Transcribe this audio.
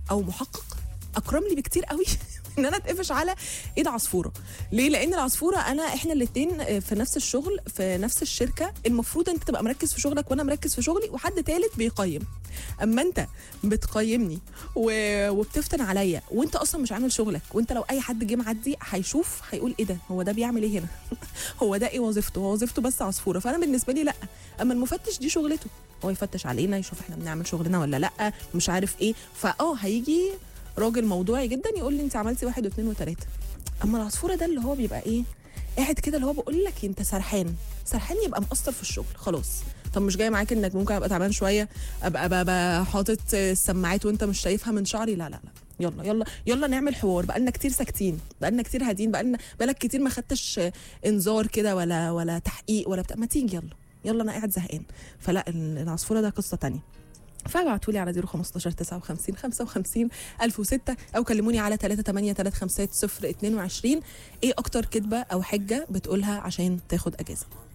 او محقق اكرم لي بكتير قوي ان انا اتقفش على ايد عصفوره ليه لان العصفوره انا احنا الاثنين في نفس الشغل في نفس الشركه المفروض انت تبقى مركز في شغلك وانا مركز في شغلي وحد ثالث بيقيم اما انت بتقيمني و... وبتفتن عليا وانت اصلا مش عامل شغلك وانت لو اي حد جه معدي هيشوف هيقول ايه ده هو ده بيعمل ايه هنا هو ده ايه وظيفته هو وظيفته بس عصفوره فانا بالنسبه لي لا اما المفتش دي شغلته هو يفتش علينا يشوف احنا بنعمل شغلنا ولا لا مش عارف ايه فاه هيجي راجل موضوعي جدا يقول لي انت عملتي واحد واثنين وثلاثه اما العصفوره ده اللي هو بيبقى ايه قاعد كده اللي هو بقول لك انت سرحان سرحان يبقى مقصر في الشغل خلاص طب مش جاي معاك انك ممكن ابقى تعبان شويه ابقى بقى حاطط السماعات وانت مش شايفها من شعري لا لا لا يلا يلا يلا نعمل حوار بقالنا كتير ساكتين بقالنا كتير هادين بقالنا بقالك كتير ما خدتش انذار كده ولا ولا تحقيق ولا بتاع ما تيجي يلا يلا انا قاعد زهقان فلا العصفوره ده قصه تانية فابعتوا لي على 015 59 55 1006 او كلموني على 38350 22 ايه اكتر كذبه او حجه بتقولها عشان تاخد اجازه